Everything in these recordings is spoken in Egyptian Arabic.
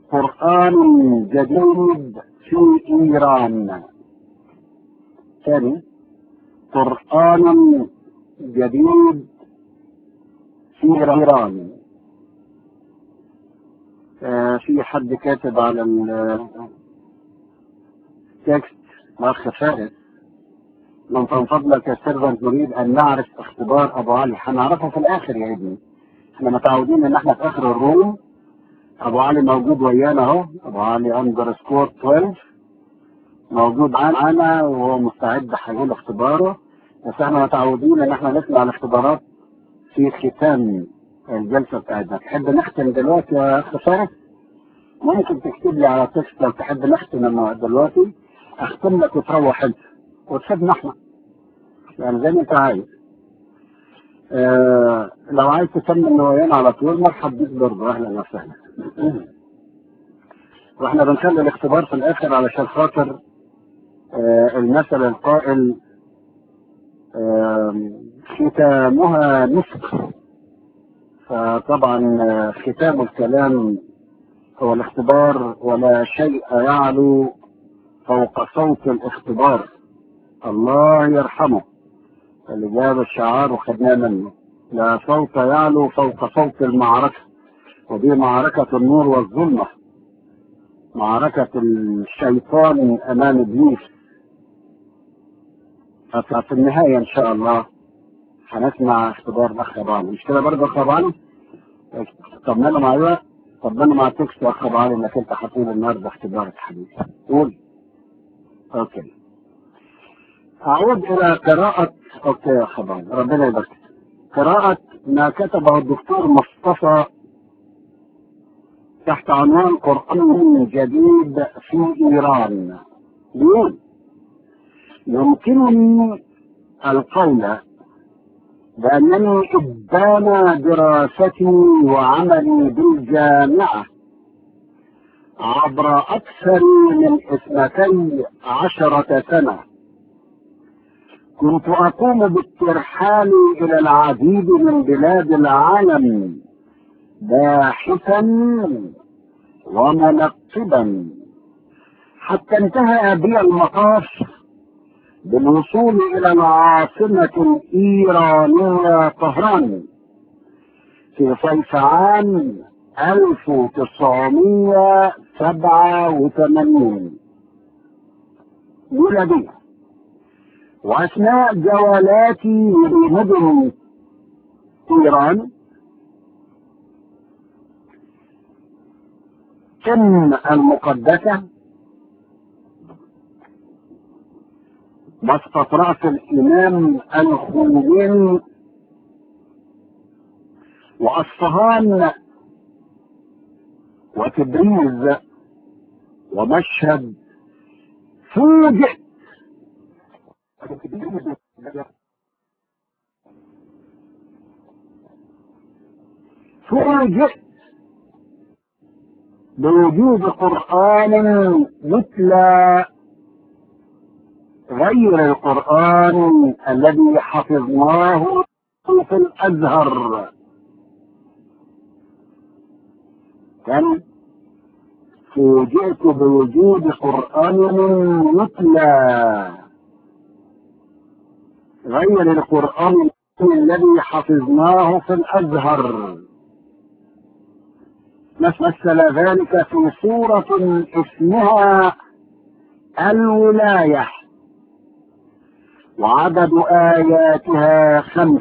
قرآن جديد في إيران ثاني قرآن جديد في إيران آه في حد كاتب على التكست الأخ فارس من فضلك يا سيرفنت نريد أن نعرف اختبار أبو علي هنعرفه في الآخر يا ابني احنا متعودين إن احنا في آخر الروم أبو علي موجود ويانا أهو أبو علي أندرسكور 12 موجود معانا وهو مستعد هيقول اختباره بس احنا متعودين ان احنا نسمع الاختبارات في ختام الجلسة بتاعتنا تحب نختم دلوقتي يا اخ فارس ممكن تكتب لي على تكست لو تحب نختم دلوقتي اختم لك وتروح انت وتسيبنا احنا يعني زي ما انت عايز اه لو عايز تكمل ويانا على طول مرحب بيك برضه اهلا وسهلا واحنا بنخلي الاختبار في الاخر علشان خاطر اه المثل القائل اه ختامها مسك فطبعا ختام الكلام هو الاختبار ولا شيء يعلو فوق صوت الاختبار الله يرحمه اللي جاب الشعار وخدناه منه لا صوت يعلو فوق صوت المعركة ودي معركة النور والظلمة معركة الشيطان أمام إبليس ففي النهاية إن شاء الله هنسمع اختبار الأخ خباني مش كده برضه خباني؟ طمنا معايا طمنا مع التكست يا خباني إنك أنت هتقول النهارده اختبارك حبيبي قول أوكي أعود إلى قراءة أوكي يا خباني ربنا يبارك قراءة ما كتبه الدكتور مصطفى تحت عنوان قرآن جديد في إيران يقول يمكنني القول بأنني إبان دراستي وعملي بالجامعة عبر أكثر من اثنتي عشرة سنة كنت أقوم بالترحال إلى العديد من بلاد العالم باحثا وملقبا حتى انتهى بي المطاف بالوصول إلى العاصمة الإيرانية طهران في صيف عام 1987 ميلادية وأثناء جولاتي بمدن إيران قم المقدسة مسقط رأس الإمام الخميني وأصفهان وتبريز ومشهد فوجئت فوجئت بوجود قرآن يتلى غير القرآن الذي حفظناه في الأزهر كم فوجئت بوجود قرآن يتلى غير القرآن الذي حفظناه في الأزهر مثل ذلك في سورة اسمها الولاية وعدد آياتها خمس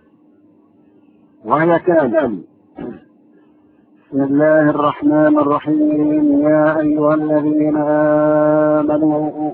وهي كان بسم الله الرحمن الرحيم يا أيها الذين آمنوا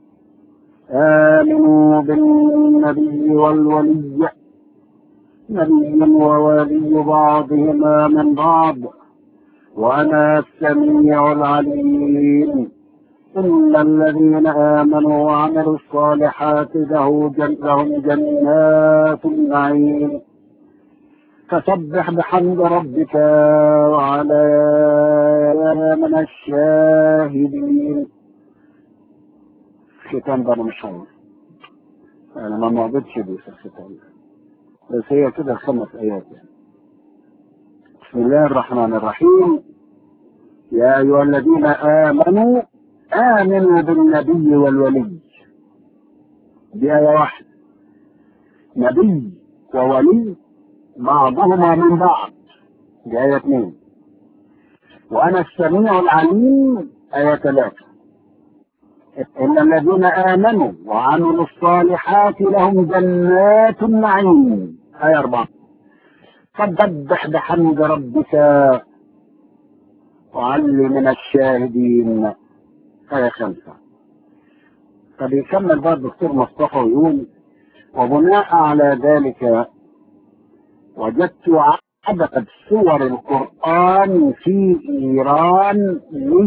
آمنوا بالنبي والولي نبي وولي بعضهما من بعض وأنا السميع العليم إن الذين آمنوا وعملوا الصالحات له لهم جنات النعيم فسبح بحمد ربك وعلى من الشاهدين الختام ده انا مش عارف انا ما معبدش بيه في الختام بس هي كده خمس ايات يعني بسم الله الرحمن الرحيم يا أيها الذين آمنوا آمنوا بالنبي والولي دي آية واحدة نبي وولي بعضهما من بعض دي آية اثنين وأنا السميع العليم آية ثلاثة إن الذين آمنوا وعملوا الصالحات لهم جنات النعيم آية أربعة فسبح بحمد ربك وعل من الشاهدين آية خمسة طب يكمل بقى الدكتور مصطفى ويقول وبناء على ذلك وجدت عدد سور القرآن في إيران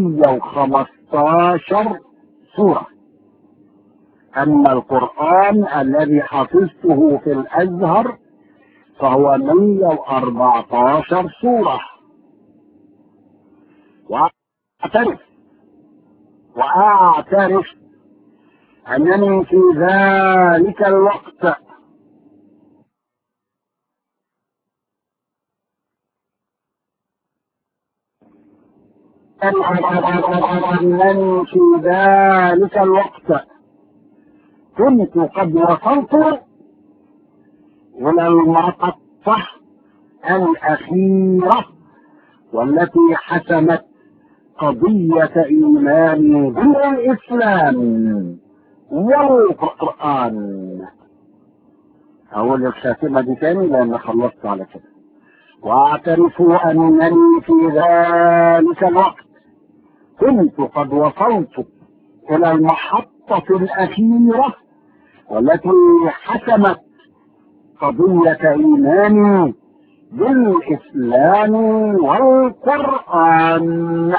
115 سورة أما القرآن الذي حفظته في الأزهر فهو 114 سورة وأعترف وأعترف أنني في ذلك الوقت أنني في ذلك الوقت كنت قد وصلت إلى المحطة الأخيرة والتي حسمت قضية إيماني بالإسلام والقرآن أقول الخاتمة دي تاني لأن خلصت على كده واعترف أنني في ذلك الوقت كنت قد وصلت إلى المحطة الأخيرة والتي حسمت قضية إيماني بالإسلام والقرآن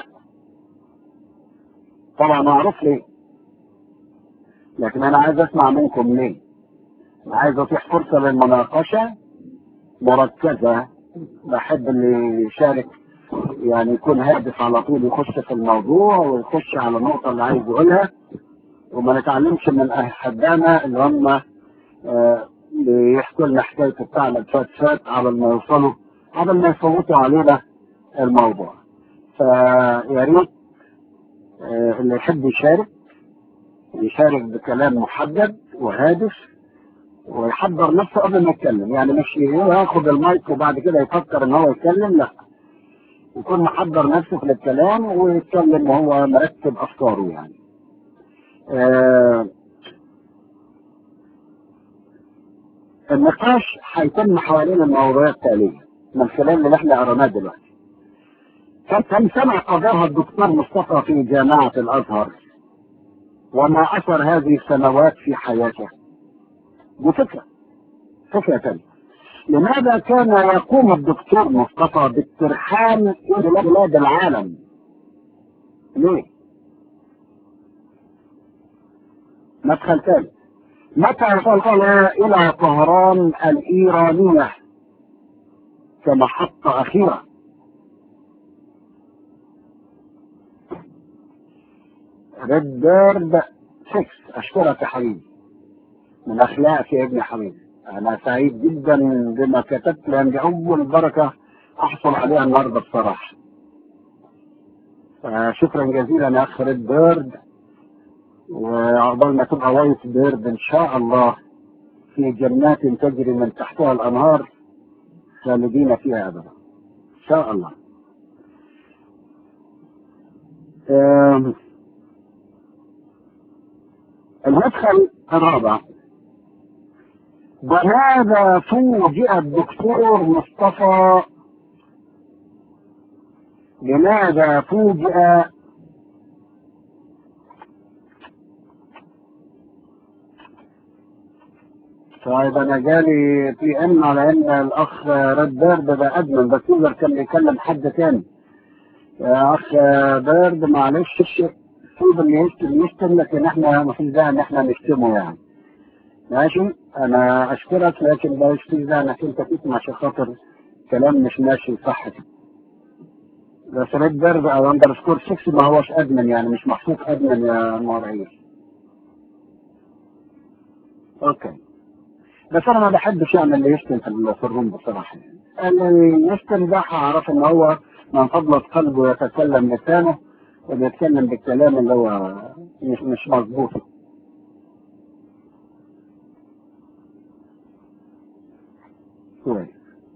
طبعا معروف ليه لكن أنا عايز أسمع منكم ليه أنا عايز أتيح فرصة للمناقشة مركزة بحب اللي يشارك يعني يكون هادف على طول يخش في الموضوع ويخش على النقطة اللي عايز يقولها وما نتعلمش من أحبائنا اللي هم آه بيحكوا لنا حكاية الثعلب فات فات على ما يوصلوا قبل ما يفوتوا علينا الموضوع فيا ريت آه اللي يحب يشارك يشارك بكلام محدد وهادف ويحضر نفسه قبل ما يتكلم يعني مش ياخد المايك وبعد كده يفكر ان هو يتكلم لا يكون محضر نفسه في الكلام ويتكلم وهو مرتب افكاره يعني آه النقاش هيتم حوالين المواضيع التالية من خلال اللي احنا قرناه دلوقتي كم سنة قضاها الدكتور مصطفى في جامعة الأزهر وما أثر هذه السنوات في حياته دي فكرة فكرة تانية لماذا كان يقوم الدكتور مصطفى بالترحال إلى بلاد العالم ليه مدخل ثاني متى وصل إلى طهران الإيرانية كمحطة أخيرة ريد بيرد 6 أشكرك يا حبيبي من أخلاقك يا ابن حبيبي أنا سعيد جدا بما كتبت لأن دي أول بركة أحصل عليها النهاردة بصراحة شكرا جزيلا يا أخ ريد بيرد وعقبال ما تبقى وايت بيرد إن شاء الله في جنات تجري من تحتها الأنهار خالدين فيها أبدا إن شاء الله المدخل الرابع بهذا فوجئ الدكتور مصطفى لماذا فوجئ طيب انا جالي بي ام على ان الاخ ريد بيرد ده ادمن بس يقدر كان يكلم حد تاني يا اخ بيرد معلش سيب اللي يشتم يشتم لكن احنا ما فيش داعي ان احنا نشتمه يعني ماشي انا اشكرك لكن لا يشفي ده انك انت تسمع عشان خاطر كلام مش ماشي صح بس ريد بيرد او اندرسكور 6 ما هوش ادمن يعني مش محطوط ادمن يا مرعيش اوكي بس انا ما بحبش يعني اللي يشتم في الروم بصراحه اللي يشتم ده هعرف ان هو من فضلك قلبه يتكلم لسانه وبيتكلم بالكلام اللي هو مش مش مظبوط كويس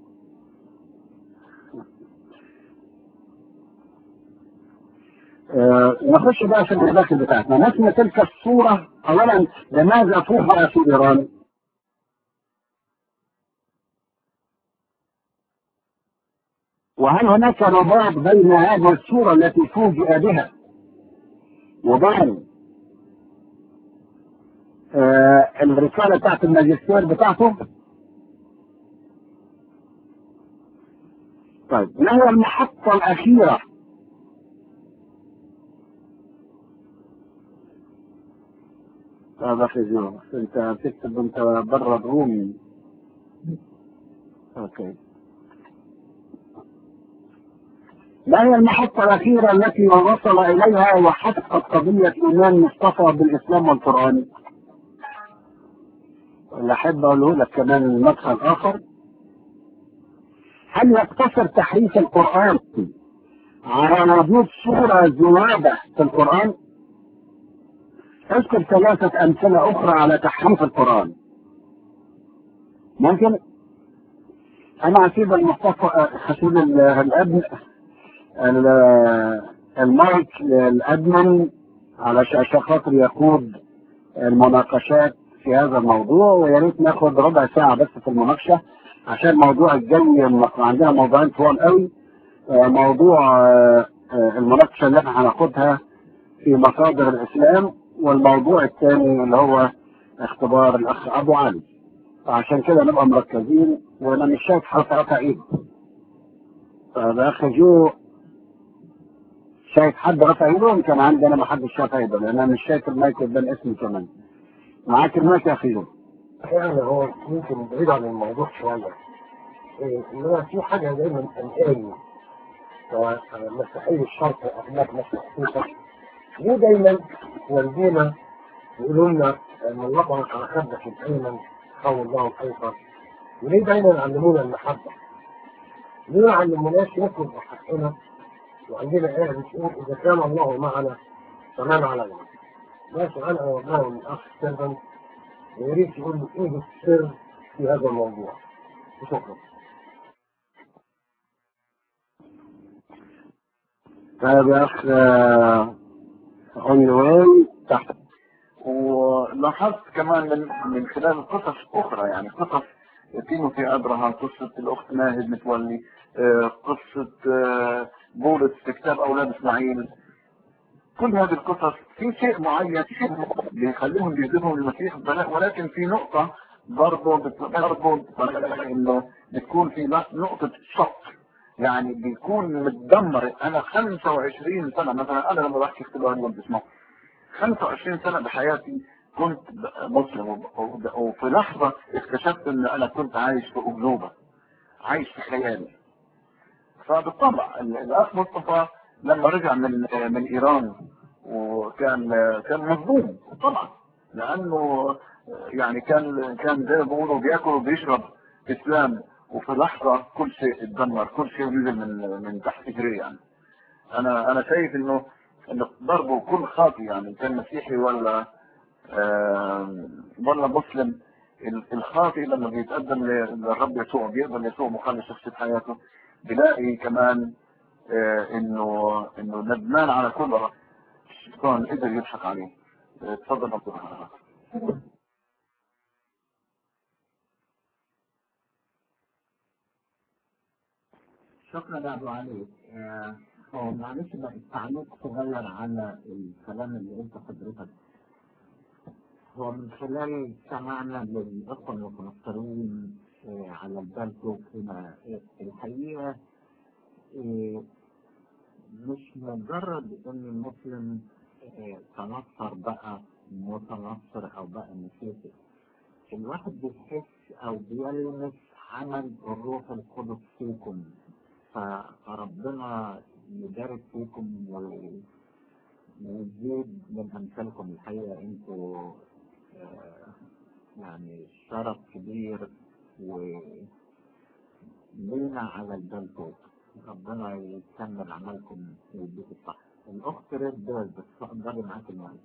آه، نخش بقى في المداخل بتاعتنا نسمع تلك الصورة أولا لماذا فوجئ في إيران؟ وهل هناك رباط بين هذه الصورة التي فوجئ بها وبين آه الرسالة بتاعت الماجستير بتاعته؟ طيب ما هي المحطة الأخيرة هذا خجوع انت بتكتب انت برا الروم اوكي ما هي المحطة الأخيرة التي وصل إليها وحققت قضية إيمان مصطفى بالإسلام والقرآن؟ اللي أحب أقوله لك كمان المدخل آخر هل يقتصر تحريف القرآن على وجود صورة زيادة في القرآن؟ اذكر ثلاثة أمثلة أخرى على تحريف القرآن. ممكن؟ أنا هسيب المصطفى هسيب الأبن المايك للأدمن علشان خاطر يقود المناقشات في هذا الموضوع ويا ريت ناخد ربع ساعة بس في المناقشة عشان الموضوع الجاي عندنا موضوعين طوال قوي موضوع المناقشة اللي احنا هناخدها في مصادر الإسلام والموضوع الثاني اللي هو اختبار الأخ أبو علي فعشان كده نبقى مركزين وأنا مش شايف حرف رفع إيد فالأخ جو شايف حد رفع ايده كان عندي انا ما حدش شاف ايده لان انا مش شايف المايك قدام اسمي كمان معاك المايك يا اخي يعني هو يمكن بعيد عن الموضوع شويه إيه انما في حاجه دايما قلقاني سواء مسيحي الشرق او اخلاق مسيحيه ليه دايما والدينا يقولوا لنا ان الله على خدك الايمن خوي الله الايسر وليه دايما يعلمونا المحبه؟ ليه ما علموناش نطلب بحقنا وعندنا آية بتقول إذا كان الله معنا فمن علينا. ده سؤال أوجهه من الأخ سيرفن ويا ريت يقول لي إيه السر في هذا الموضوع. شكرا. طيب يا أخ عنوان تحت ولاحظت كمان من من خلال قصص اخرى يعني قصص تيموثي ابراهام قصه الاخت ناهد متولي آه، قصه آه، بولس في كتاب اولاد اسماعيل كل هذه القصص في شيء معين بيخليهم بيجذبهم للمسيح ولكن في نقطه برضه برضه انه بتكون في نقطه شك يعني بيكون متدمر انا 25 سنه مثلا انا لما بحكي اختبار كنت اسمه 25 سنه بحياتي كنت مسلم وفي لحظه اكتشفت ان انا كنت عايش في اكذوبه عايش في خيالي فبالطبع الاخ مصطفى لما رجع من من ايران وكان كان مصدوم طبعا لانه يعني كان كان زي ما بيقولوا بياكل وبيشرب اسلام وفي لحظه كل شيء اتدمر كل شيء نزل من من تحت رجليه يعني انا انا شايف انه انه برضه كل خاطي يعني كان مسيحي ولا آه ولا مسلم الخاطئ لما بيتقدم للرب يسوع بيقبل يسوع مخلص شخصية حياته بيلاقي كمان آه انه انه ندمان على كل الشيطان قدر يضحك عليه آه اتفضل عبد الرحمن شكرا يا ابو علي هو معلش بقى تعليق صغير على الكلام اللي قلت حضرتك هو من خلال سمعنا للاخوه المتنصرين على البلد هنا الحقيقه مش مجرد ان المسلم تنصر بقى متنصر او بقى مسيحي الواحد بيحس او بيلمس عمل الروح القدس فيكم فربنا يبارك فيكم ويزيد من امثالكم الحقيقه انتوا آه يعني شرف كبير ولينا على البلد ربنا يكمل عملكم ويديك الصح الأخت ريد بيرد اتفضلي معاك المايك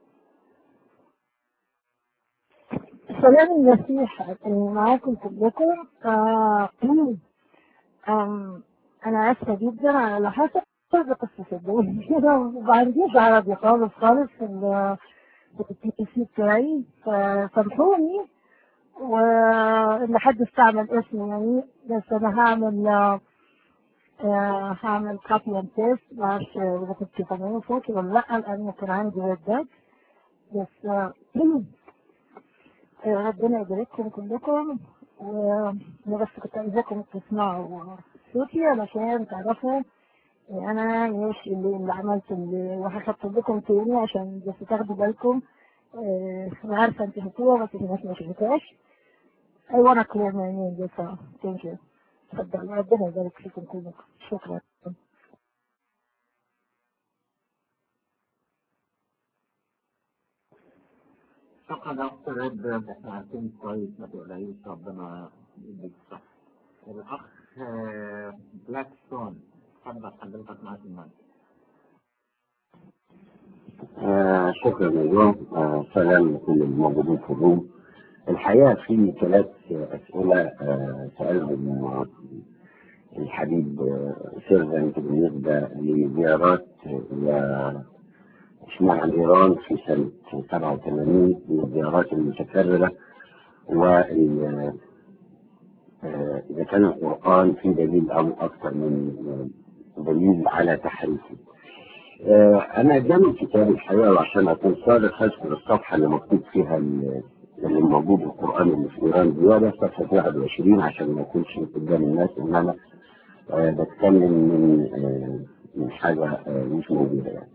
سلام المسيح أكون معاكم كلكم آه آم، أنا آسفة جدا على اللي حصل بس صدقوني كده وما عنديش عربي خالص خالص في ال- في البي سي بتاعي فسامحوني واللي حد استعمل اسمي يعني بس أنا هعمل آه، آه، هعمل كوبي اند بيست معرفش إذا كنت فاهمين صوتي ولا لأ لأن كان عندي ردات بس آه، آه، ربنا يبارككم كلكم وانا بس كنت عايزاكم تسمعوا صوتي علشان تعرفوا إن انا مش اللي, اللي عملت اللي وهحط لكم تاني عشان بس تاخدوا بالكم آه، انا عارفه انت شفتوها بس في ناس ما شفتهاش I wanna clear my name that's all thank you اتفضلوا ربنا يبارك فيكم كلكم شكرا شكرا يا أخت ريد بيرد احنا عارفين كويس ما تقلقيش ربنا يديك الصح الأخ آه، بلاك ستون اتفضل حضرتك معاك المايك آه شكرا يا آه سلام لكل الموجودين في الروم الحقيقة في ثلاث أسئلة آه سألهم الحبيب آه سيرفنت بالنسبة لزيارات آه اشمعنى إيران في سنة 87 والزيارات المتكررة وال آه، إذا كان القرآن في دليل أو أكثر من آه، دليل على تحريفه. آه، أنا قدامي الكتاب الحقيقة وعشان أكون صادق هذكر الصفحة اللي مكتوب فيها ال- اللي موجود القرآن اللي في إيران زيادة صفحة 21 عشان ما يكونش قدام الناس إن أنا آه، بتكلم من آه، من حاجة آه، مش موجودة يعني.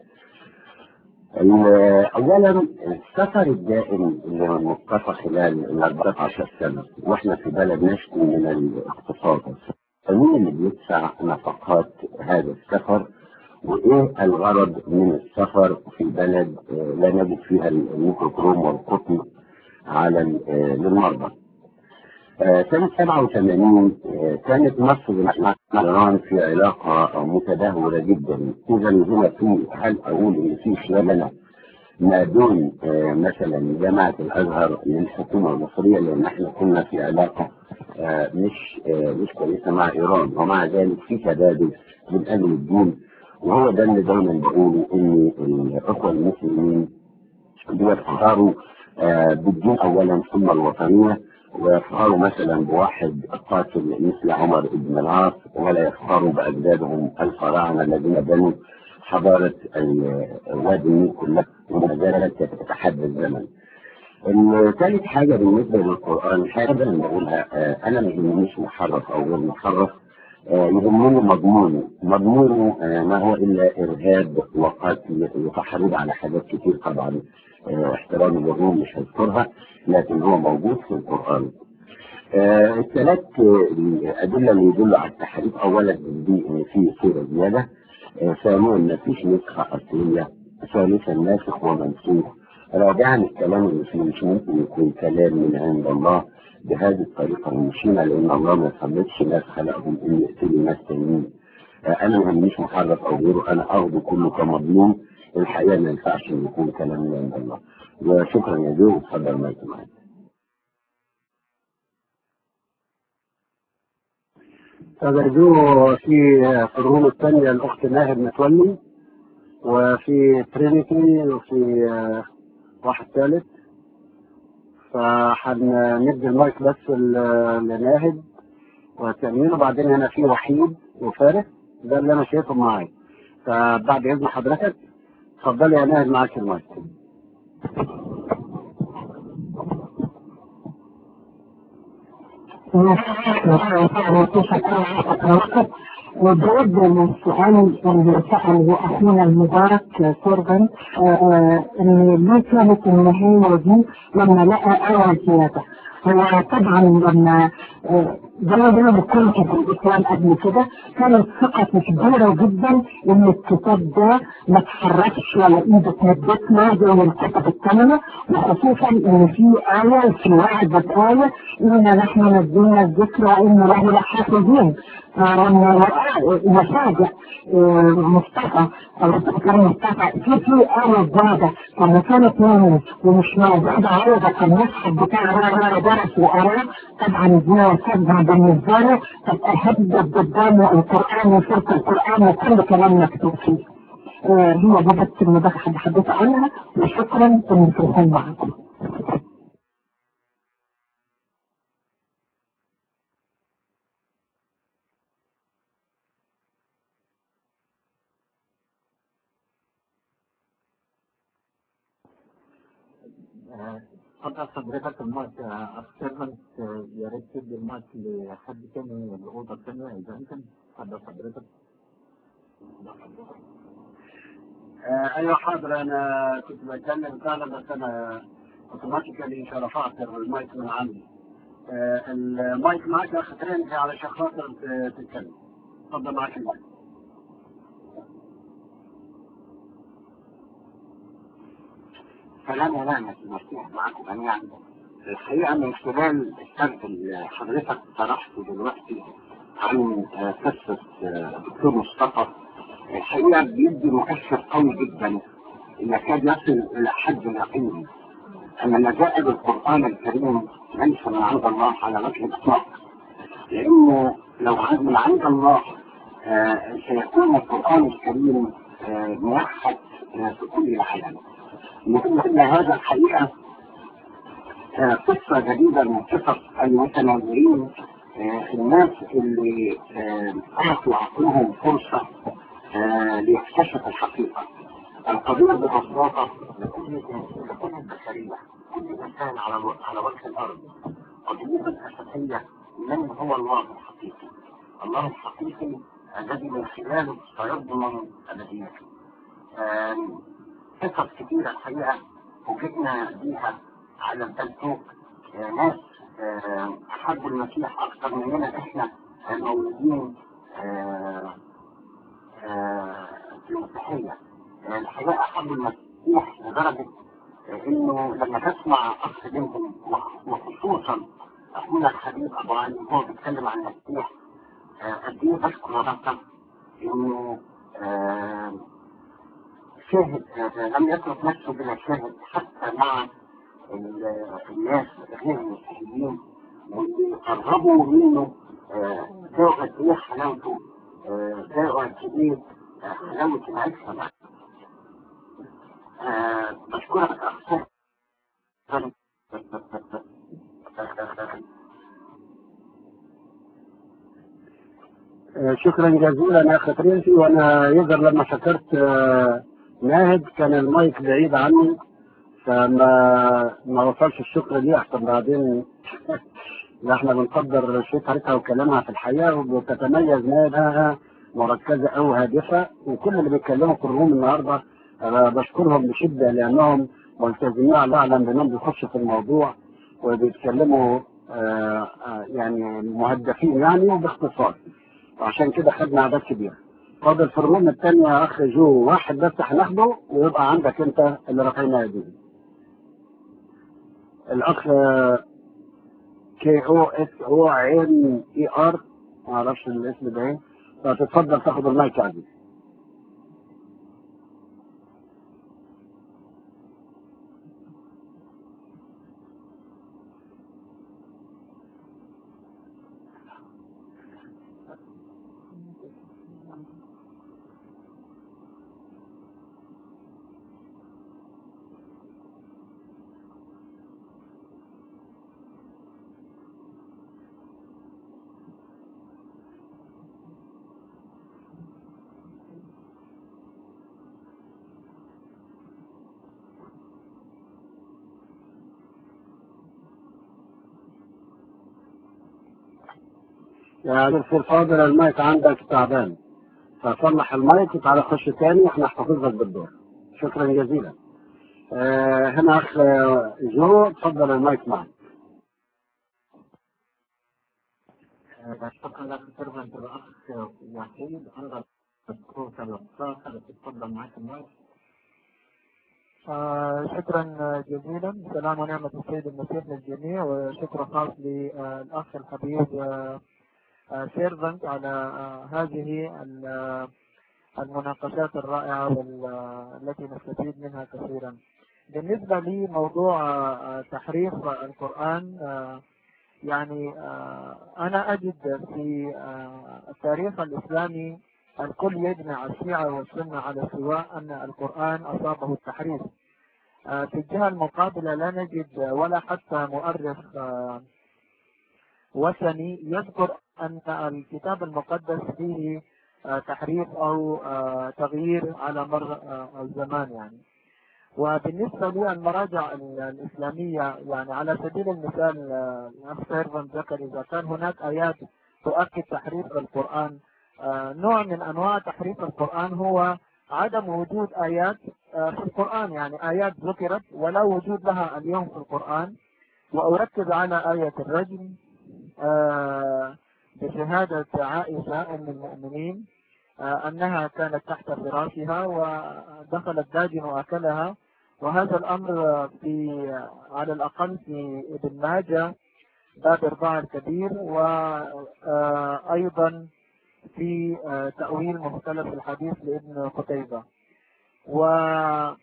ال- اولا السفر الدائم اللي هو المصطفى خلال ال 14 سنه واحنا في بلد نشكو من الاقتصاد فمين اللي بيدفع نفقات هذا السفر وايه الغرض من السفر في بلد آه، لا نجد فيها الميكروكروم والقطن على ال- آه، للمرضى آه، سنة 87 آه، كانت مصر مع إيران في علاقة متدهورة جدا إذا هنا في هل أقول إن في خيانة ما دون آه، مثلا جامعة الأزهر للحكومة المصرية لأن احنا كنا في علاقة آه، مش آه، مش كويسة مع إيران ومع ذلك في تبادل من أجل الدين وهو ده اللي دايما بقوله إن الأخوة المسلمين بيفخروا آه، بالدين اولا ثم الوطنيه ويفخروا مثلا بواحد قاتل مثل عمر بن العاص ولا يفخروا باجدادهم الفراعنه الذين بنوا حضاره ال- وادي النيل كلها وما زالت تتحدى الزمن. ثالث حاجه بالنسبه للقران حاجه انا بقولها آه، انا ما يهمنيش محرف او غير محرف آه، يهمني مضمونه مضمونه آه، ما هو الا ارهاب وقتل وتحريض على حاجات كتير طبعا آه، احترامي للروم مش هذكرها لكن هو موجود في القران آه، الثلاث آه، الادله اللي يدلوا على التحريف اولا دي ان في صوره زياده آه، ثانيا ما فيش نسخه اصليه ثالثا ناسخ ومنسوخ رابعا الكلام اللي فيه مش ممكن يكون كلام من عند الله بهذه الطريقه المشينه لان الله ما يخلقش ناس خلقهم ان يقتلوا ناس تانيين آه، انا ما همنيش محرف او غيره انا اخده كله كمضمون الحقيقه ما ينفعش إنه يكون كلام من عند الله وشكرا يا جو اتفضل مايك معاك فبرجو في في الروم الثانية الأخت ماهر متولي وفي ترينيتي وفي آه، واحد ثالث فهندي المايك بس ل- لناهد وتأمين وبعدين هنا في وحيد وفارس ده اللي أنا شايفهم معايا فبعد إذن حضرتك اتفضلي يا ناهد معاك المايك وبرد السؤال اللي سأله أخونا المبارك سوربن إن ما كانت النهاية دي لما لقى آية زيادة هو طبعا لما آه، زي ما انا كنت في الاسلام قبل كده كانت ثقتي كبيره جدا ان الكتاب ده ما اتحركش ولا ايده اتمدتنا زي الكتب الثمنه وخصوصا ان في ايه في وعدة ايه ان نحن نزلنا الذكر وان له لحافظين مفاجئ مصطفى الرسول الكريم مصطفى في في آية زيادة لما كانت نامي ومش موجودة عوضة كان المصحف بتاع رارا درس وقراه طبعا دي صدمة بالنسبة له تبقى هدد قدامه القرآن وسورة القرآن وكل كلام مكتوب فيه آه، هي دي بس المداخلة اللي حدثت عنها وشكرا انكم تكونوا معكم اتفضل حضرتك المايك اخ سيرفنت يا ريت تدي المايك لحد تاني الاوضه الثانيه اذا انت اتفضل حضرتك آه ايوه حاضر انا كنت بتكلم فعلا بس انا اوتوماتيكالي رفعت المايك من عندي آه المايك معاك يا اخ ترنتي علشان خاطر ت- تتكلم اتفضل معاك المايك سلام ونعمة المسيح معكم جميعا الحقيقة من خلال السرد اللي حضرتك طرحته دلوقتي عن آه، قصة آه، دكتور مصطفى الحقيقة بيدي مؤشر قوي جدا يكاد يصل إلى حد اليقين أن ما جاء بالقرآن الكريم ليس من عند الله على وجه الإطلاق لأنه لو عن- من عند الله آه، سيكون القرآن الكريم آه، موحد آه، في كل العالم مثل هذا الحقيقة آه، قصة جديدة من قصص المتنازلين آه، الناس اللي آه، أعطوا عقلهم فرصة آه، ليكتشفوا الحقيقة القضية ببساطة لكل لكل البشرية كل إنسان على الو- على وجه الأرض قضية أساسية من هو الله الحقيقي الله الحقيقي الذي من خلاله سيضمن أبديته آم، قصص كتيرة الحقيقة وجدنا بيها على الفيسبوك آه، ناس آه، أحبوا المسيح أكثر مننا إحنا المولودين آه، آه، في المسيحية آه، الحقيقة أحبوا المسيح لدرجة آه، إنه لما تسمع أخ بنتهم وخ- وخصوصا أخونا الحبيب أبو علي وهو بيتكلم عن المسيح آه، قد إيه بشكر ربنا إنه آه، شاهد آه، لم يترك نفسه بلا شاهد حتى مع ال- الناس غير المسيحيين واللي قربوا منه آه، ذاقوا قد ايه حلاوته آه، ذاقوا قد ايه آه، حلاوة العيشة معه آه، بشكرك أخ آه، شكرا جزيلا يا اخ ترنتي وانا يظهر لما شكرت آه، ناهد كان المايك بعيد عني فما ما وصلش الشكر ليه احسن بعدين لا احنا بنقدر شكرتها وكلامها في الحياه وبتتميز نادها مركزه او هادفه وكل اللي بيتكلموا في الروم النهارده أنا بشكرهم بشده لانهم ملتزمين على اعلم بانهم بيخشوا في الموضوع وبيتكلموا آه، آه، يعني مهدفين يعني وباختصار وعشان كده خدنا اعداد كبيره فاضل في الروم الثانيه يا اخ جو واحد بس هناخده ويبقى عندك انت اللي رافعين ايديهم الاخ كي او اس او عين اي ار ما اعرفش الاسم ده ايه فتتفضل تاخد المايك يا عزيز يا دكتور فاضل المايك عندك تعبان فصلح المايك وتعالى خش تاني واحنا هحتفظ لك بالدور شكرا جزيلا آه هنا اخ جو اتفضل المايك معك آه، شكرا لك سيرفنت الاخ وحيد عندك مذكور 13 اتفضل معاك المايك آه شكرا جزيلا سلام ونعمة السيد المسيح للجميع وشكر خاص للأخ الحبيب آه سيرفنت على آه، هذه ال- آه، المناقشات الرائعة والتي نستفيد منها كثيرا بالنسبة لي موضوع آه، آه، تحريف القرآن آه، يعني آه، أنا أجد في آه، التاريخ الإسلامي الكل يجمع الشيعة والسنة على السواء أن القرآن أصابه التحريف آه، في الجهة المقابلة لا نجد ولا حتى مؤرخ آه، وثني يذكر أن الكتاب المقدس فيه آه، تحريف أو آه، تغيير على مر آه، الزمان يعني وبالنسبة للمراجع ال- الإسلامية يعني على سبيل المثال آه، الأخ سيرفن ذكر إذا كان هناك آيات تؤكد تحريف القرآن آه، نوع من أنواع تحريف القرآن هو عدم وجود آيات آه، في القرآن يعني آيات ذكرت ولا وجود لها اليوم في القرآن وأركز على آية الرجم آه، بشهادة عائشة أم المؤمنين آه، أنها كانت تحت فراشها ودخل الداجن وأكلها وهذا الأمر آه، في آه، على الأقل في ابن ماجه باب إرضاع الكبير وأيضا في آه، تأويل مختلف الحديث لابن قتيبة وأيضا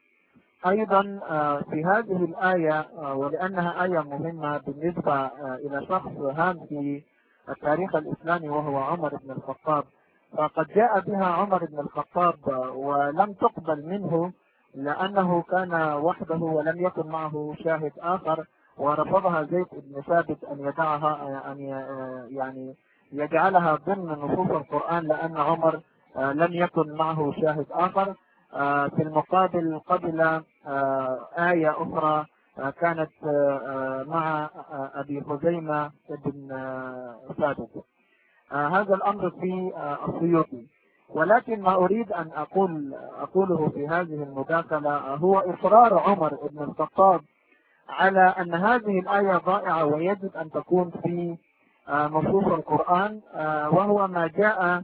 آه، في هذه الآية آه، ولأنها آية مهمة بالنسبة آه، إلى شخص هام في التاريخ الإسلامي وهو عمر بن الخطاب فقد جاء بها عمر بن الخطاب آه، ولم تقبل منه لأنه كان وحده ولم يكن معه شاهد آخر ورفضها زيد بن ثابت أن يدعها آه، أن ي- آه، يعني يجعلها ضمن نصوص القرآن لأن عمر آه، لم يكن معه شاهد آخر آه، في المقابل قبل آه، آية أخرى آه، كانت آه، آه، مع آه، أبي خزيمة بن آه، ثابت آه، هذا الأمر في آه، السيوطي ولكن ما أريد أن أقول أقوله في هذه المداخلة آه، هو إصرار عمر بن الخطاب على أن هذه الآية ضائعة ويجب أن تكون في آه، نصوص القرآن آه، وهو ما جاء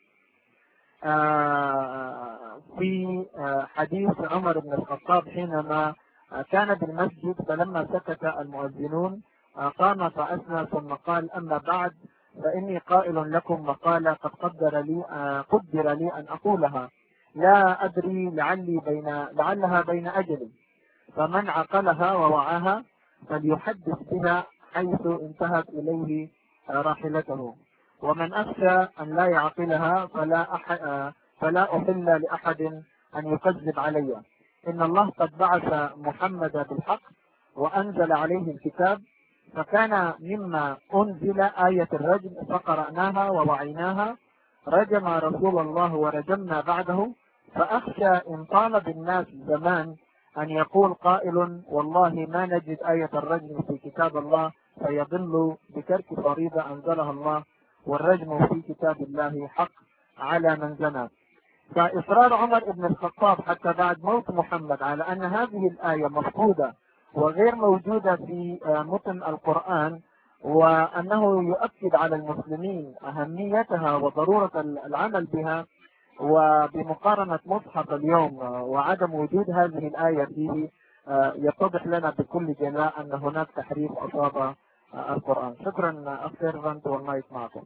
آه، في آه، حديث عمر بن الخطاب حينما آه، كان بالمسجد فلما سكت المؤذنون آه، قام فأثنى ثم قال أما بعد فإني قائل لكم مقالة قد قدر لي آه، قدر لي أن أقولها لا أدري لعلي بين لعلها بين أجلي فمن عقلها ووعاها فليحدث بها حيث انتهت إليه آه، راحلته ومن أخشى أن لا يعقلها فلا أح... آه، فلا أحل لأحد أن يكذب علي إن الله قد بعث محمد بالحق وأنزل عليه الكتاب فكان مما أنزل آية الرجم فقرأناها ووعيناها رجم رسول الله ورجمنا بعده فأخشى إن طال بالناس زمان أن يقول قائل والله ما نجد آية الرجم في كتاب الله فيضل بترك فريضة أنزلها الله والرجم في كتاب الله حق على من زنى فإصرار عمر بن الخطاب حتى بعد موت محمد على أن هذه الآية مفقودة وغير موجودة في آه، متن القرآن وأنه يؤكد على المسلمين أهميتها وضرورة العمل بها وبمقارنة مصحف اليوم آه، وعدم وجود هذه الآية فيه آه، يتضح لنا بكل جلاء أن هناك تحريف أصاب آه، القرآن شكرا أخ سيرفنت والمايك معكم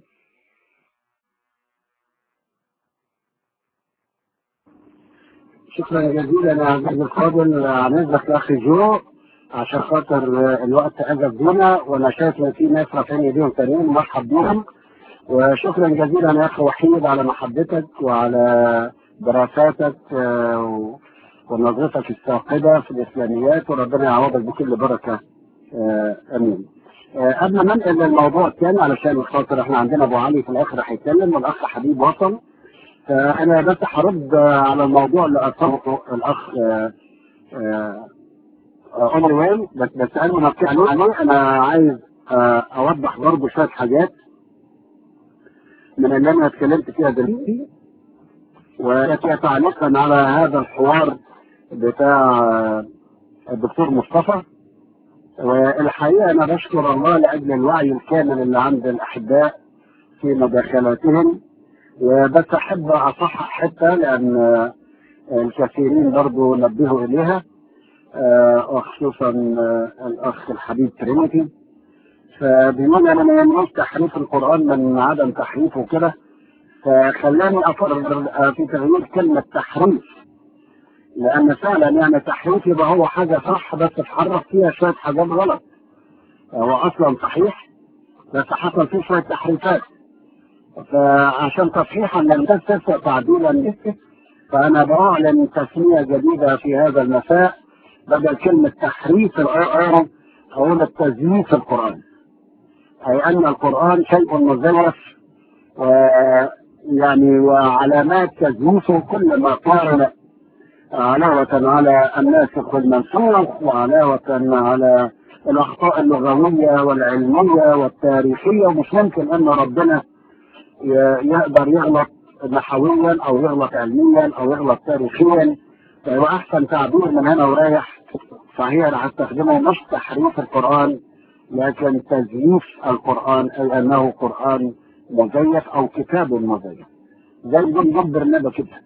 شكرا جزيلا يا عزيزي الفاضل عن اذنك يا اخي جو عشان خاطر الوقت اجل بينا وانا شايف ان في ناس رافعين ايديهم تانيين مرحب بيهم وشكرا جزيلا يا اخي وحيد على محبتك وعلى دراساتك آه، و- ونظرتك الثاقبه في الاسلاميات وربنا يعوضك بكل بركه آه، امين. آه، قبل ما ننقل للموضوع الثاني علشان خاطر احنا عندنا ابو علي في الاخر هيتكلم والاخ حبيب وصل فانا بس هرد على الموضوع اللي اثاره الاخ آه، آه، آه، عمر وين بس بس قبل ما نتكلم عليه انا عايز آه، اوضح برضه شويه حاجات من اللي انا اتكلمت فيها دلوقتي وهي تعليقا على هذا الحوار بتاع آه، الدكتور مصطفى والحقيقه انا بشكر الله لاجل الوعي الكامل اللي عند الاحباء في مداخلاتهم وبس احب اصحح حته لان آه، الكثيرين برضو نبهوا اليها آه، وخصوصا آه، الاخ الحبيب ترينيتي فبيقول انا ما يمنعش تحريف القران من عدم تحريفه كده فخلاني افرض في تغيير كلمه تحريف لان فعلا يعني تحريف يبقى هو حاجه صح بس اتحرف فيها شويه حاجات غلط هو اصلا صحيح بس حصل فيه شويه تحريفات فعشان تصحيحا لم تستطع تعديلا فانا بعلن تسميه جديده في هذا المساء بدل كلمه تحريف القران اقول التزييف القران اي ان القران شيء مزيف ويعني وعلامات تزييفه كل ما قارن علاوة على الناسخ والمنسوخ وعلاوة على الأخطاء اللغوية والعلمية والتاريخية ومش ممكن أن ربنا يقدر يغلط نحويا أو يغلط علميا أو يغلط تاريخيا فهو أحسن تعبير من هنا ورايح صحيح أنا هستخدمه مش تحريف القرآن لكن تزييف القرآن أي أنه قرآن مزيف أو كتاب مزيف زي جنب برنامج كده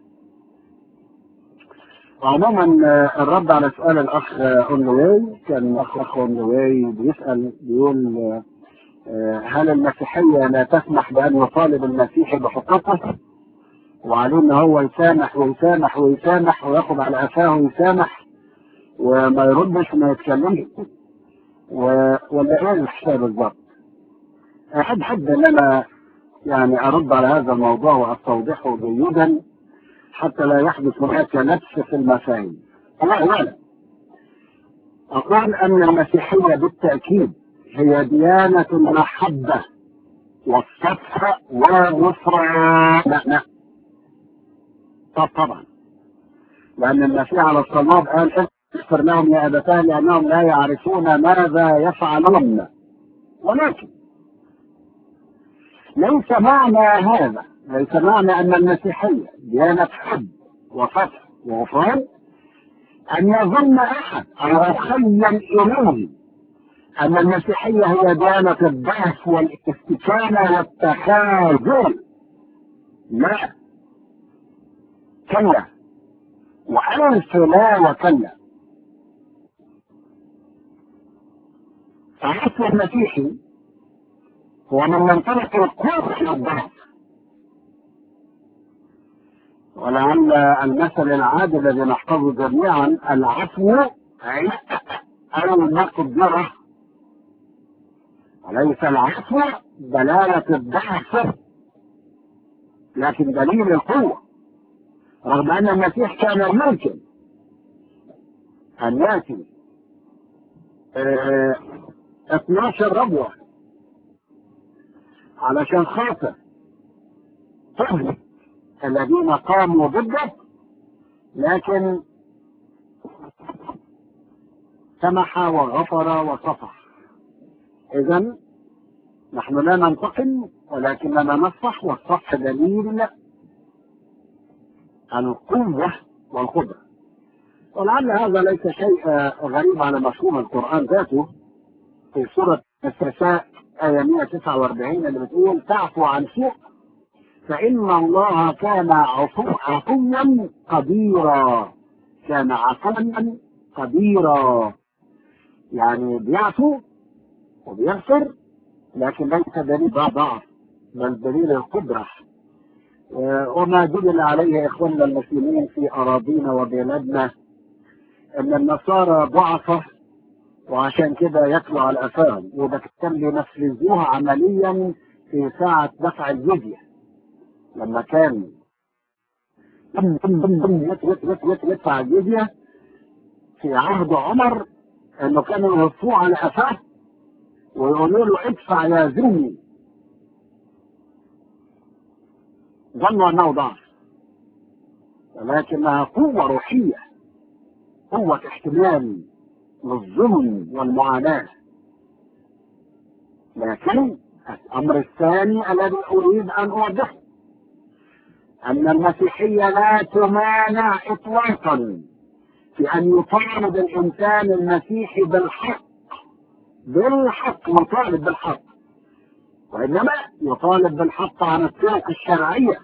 عموما الرد على سؤال الاخ اونلواي كان الاخ اونلواي بيسال بيقول هل المسيحيه لا تسمح بان يطالب المسيحي بحقوقه وعليه ان هو يسامح ويسامح ويسامح وياخد على قفاه ويسامح وما يردش وما يتكلمش ولا ايه الحكايه بالظبط؟ احب حد ان انا يعني ارد على هذا الموضوع واستوضحه جيدا حتى لا يحدث هناك نفس في المفاهيم. أولا أقول أن المسيحية بالتأكيد هي ديانة المحبة والصفح والغفران لا لا طب طبعا لأن المسيح على الصلاب قال اغفر لهم يا أبتاه لأنهم لا يعرفون ماذا يفعلون ولكن ليس معنى هذا ليس معنى أن المسيحية ديانة حب وفتح وغفران أن يظن أحد أو أخيا إليه أن المسيحية هي ديانة الضعف والاستكانة والتخاذل لا كلا وألف لا وكلا فالأصل المسيحي هو من ينطلق القوة إلى الضعف ولعل المثل العادل الذي نحفظه جميعا العفو أو المقدرة وليس العفو دلالة الضعف لكن دليل القوة رغم أن المسيح كان ممكن أن يأتي اه 12 ربوة علشان خاطر تهلك الذين قاموا ضده لكن سمح وغفر وصفح اذا نحن لا ننتقم ولكننا نصفح والصفح دليل القوة والقدرة ولعل هذا ليس شيء غريب على مفهوم القرآن ذاته في سورة النساء آية 149 اللي بتقول تعفو عن سوء فإن الله كان عفوا عفوا قديرا كان عفوا قديرا يعني بيعفو وبيغفر لكن ليس دليل ضعف بل دليل القدرة وما دل عليه إخواننا المسلمين في أراضينا وبلادنا أن النصارى ضعفة وعشان كده يطلع على قفاهم وده كان بينفذوها عمليا في ساعة دفع الجزية لما كان يدفع الجزية في عهد عمر انه كانوا يوفوه على قفاه ويقولوا له ادفع يا ذمي ظنوا انه ضعف ولكنها قوة روحية قوة احتمال للظلم والمعاناة لكن الأمر الثاني الذي أريد أن أوضحه أن المسيحية لا تمانع إطلاقا في أن يطالب الإنسان المسيحي بالحق بالحق يطالب بالحق وإنما يطالب بالحق عن الطرق الشرعية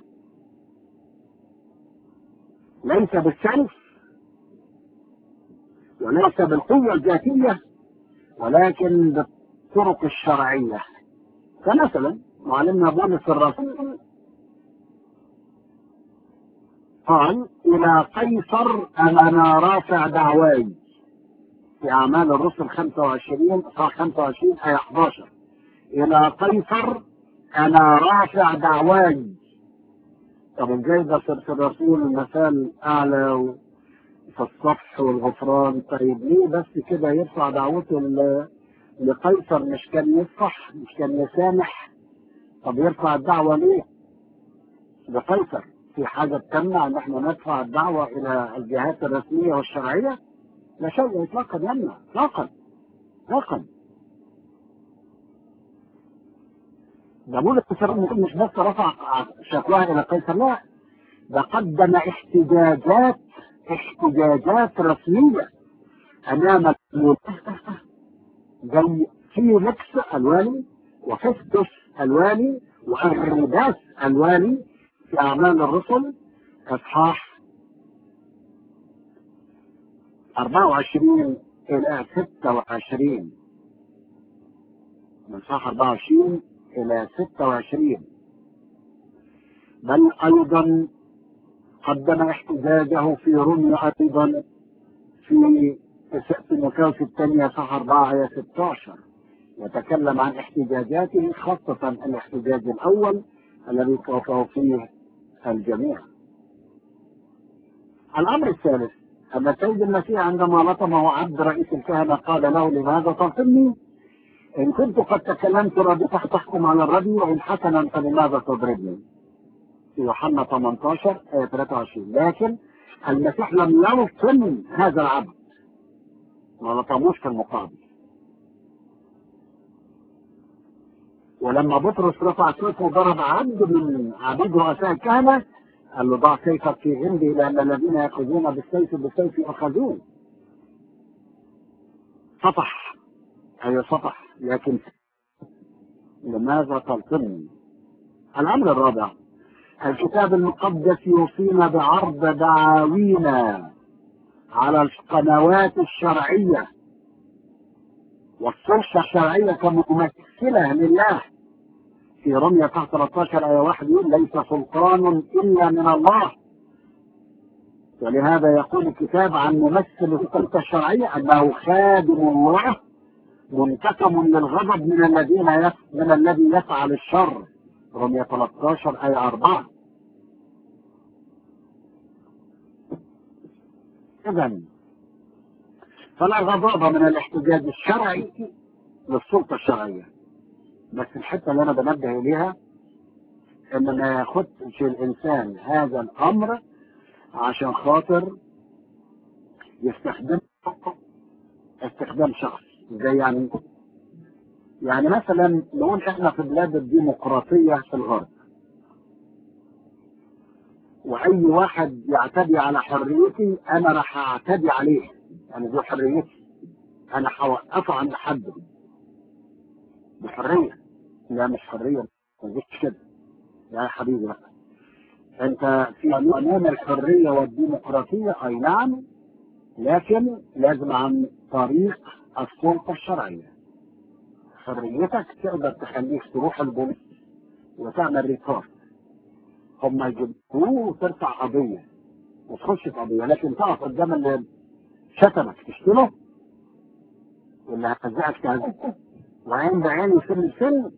ليس بالسلف وليس بالقوة الذاتية ولكن الطرق الشرعية فمثلا معلمنا بولس الرسول قال إلى قيصر أنا رافع دعواي في أعمال الرسل 25 صح 25 آية 11 إلى قيصر أنا رافع دعواي طب ازاي ده صرت الرسول مثال أعلى في الصفح والغفران طيب ليه بس كده يرفع دعوته ل- لقيصر مش كان يصفح مش كان يسامح طب يرفع الدعوة ليه لقيصر في حاجة تمنع ان احنا ندفع الدعوة الى الجهات الرسمية والشرعية لا شيء اطلاقا يمنع اطلاقا اطلاقا ده بولس الرسول مش بس رفع شكواها الى قيصر لا ده قدم احتجاجات احتجاجات رسمية امام المؤسسة زي فيليكس الوالي وفستس الوالي وأغرباس الوالي في أعمال الرسل إصحاح 24 إلى 26 من إصحاح 24 إلى 26 بل أيضا قدم احتجاجه في رمي أيضا في تيموثاوس الثانية صح 4 آية 16 يتكلم عن احتجاجاته خاصة الاحتجاج الأول الذي توقعوا فيه الجميع الأمر الثالث أن السيد المسيح عندما لطمه عبد رئيس الكهنة قال له لماذا تلطمني؟ إن كنت قد تكلمت رديت تحكم على الربي وإن حسنا فلماذا تضربني؟ في يوحنا 18 آية 23 لكن المسيح لم يلطم هذا العبد ما لطموش في المقابل ولما بطرس رفع سيفه وضرب عبد من عبيد رؤساء الكهنة قال له ضع سيفك في عندي لأن الذين يأخذون بالسيف بالسيف يأخذون سطح أي سطح لكن لماذا تلطمني الأمر الرابع الكتاب المقدس يوصينا بعرض دعاوينا على القنوات الشرعية والسلطة الشرعية كممثلة لله في رمية 13 آية 1 يقول ليس سلطان إلا من الله ولهذا يقول الكتاب عن ممثل السلطة الشرعية أنه خادم الله منتقم للغضب من الذين يف... من الذي يفعل الشر رمية 13 آية 4 إذا فلا غضاضة من الاحتجاج الشرعي للسلطة الشرعية بس الحتة اللي أنا بنبه إليها إن ما ياخدش الإنسان هذا الأمر عشان خاطر يستخدم استخدام شخص زي يعني يعني مثلا نقول احنا في بلاد الديمقراطية في الغرب واي واحد يعتدي على حريتي انا راح اعتدي عليه انا دي حريتي انا هوقفه عند حده بحرية لا مش حرية ما كده يا حبيبي لا انت في قانون الحرية والديمقراطية اي نعم لكن لازم عن طريق السلطة الشرعية حريتك تقدر تخليك تروح البوليس وتعمل ريبورت هم يجيبوه وترفع قضية وتخش في قضية لكن تقف قدام اللي شتمك تشتمه واللي هتزعك تهزقه وعين بعين وسن السن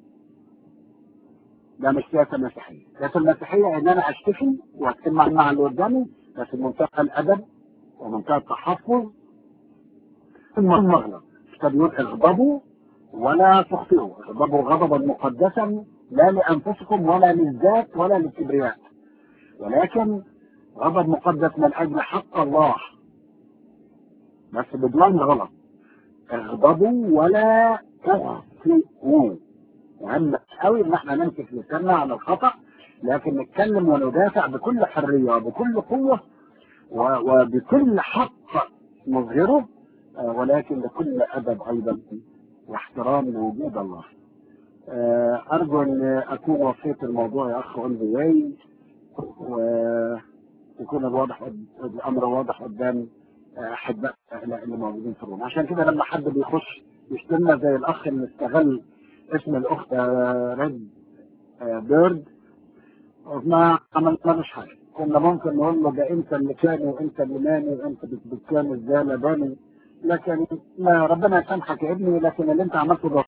ده مش سياسة مسيحية سياسة المسيحية ان انا اشتكي واتسمع مع اللي قدامي بس بمنتهى الادب ومنتهى التحفظ ثم المغلط كتاب يقول اغضبوا ولا تخطئوا اغضبوا غضبا مقدسا لا لانفسكم ولا للذات ولا للكبرياء ولكن غضب مقدس من اجل حق الله بس بدون غلط اغضبوا ولا تخطئوا مهم قوي ان احنا نمسك لساننا على الخطا لكن نتكلم وندافع بكل حريه وبكل قوه وبكل حق نظهره ولكن بكل ادب ايضا واحترام لوجود الله ارجو ان اكون وصيت الموضوع يا اخ اولفي ويكون الواضح الامر واضح قدام احباء اللي موجودين في الروم عشان كده لما حد بيخش يشتمنا زي الاخ اللي استغل اسم الاخت آه، ريد آه، بيرد وما عملناش حاجه كنا ممكن نقول له ده انت اللي كان وانت اللي ماني وانت بت- بتكان الزالة باني لكن ما ربنا يسامحك يا ابني لكن اللي انت عملته ده